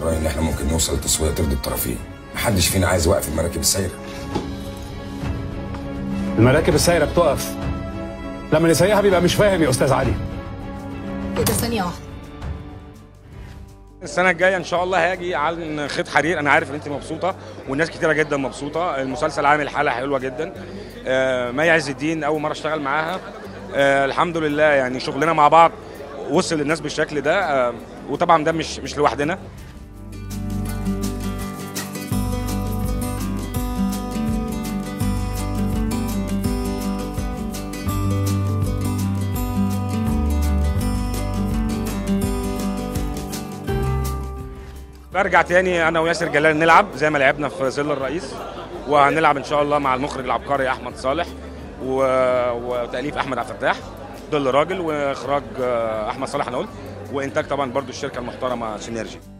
رايي ان احنا ممكن نوصل لتسويه ترضي الطرفين محدش فينا عايز يوقف المراكب السايره المراكب السايره بتقف لما اللي سايقها بيبقى مش فاهم يا استاذ علي ايه ده ثانيه واحده السنه الجايه ان شاء الله هاجي على خيط حرير انا عارف ان انت مبسوطه والناس كتيره جدا مبسوطه المسلسل عامل حاله حلوه جدا آه، مي عز الدين اول مره اشتغل معاها آه، الحمد لله يعني شغلنا مع بعض وصل للناس بالشكل ده آه، وطبعا ده مش مش لوحدنا برجع تاني انا وياسر جلال نلعب زي ما لعبنا في ظل الرئيس وهنلعب ان شاء الله مع المخرج العبقري احمد صالح و... وتاليف احمد عبد الفتاح ظل راجل واخراج آه، احمد صالح انا قلت وانتاج طبعا برضو الشركه المحترمه سينرجي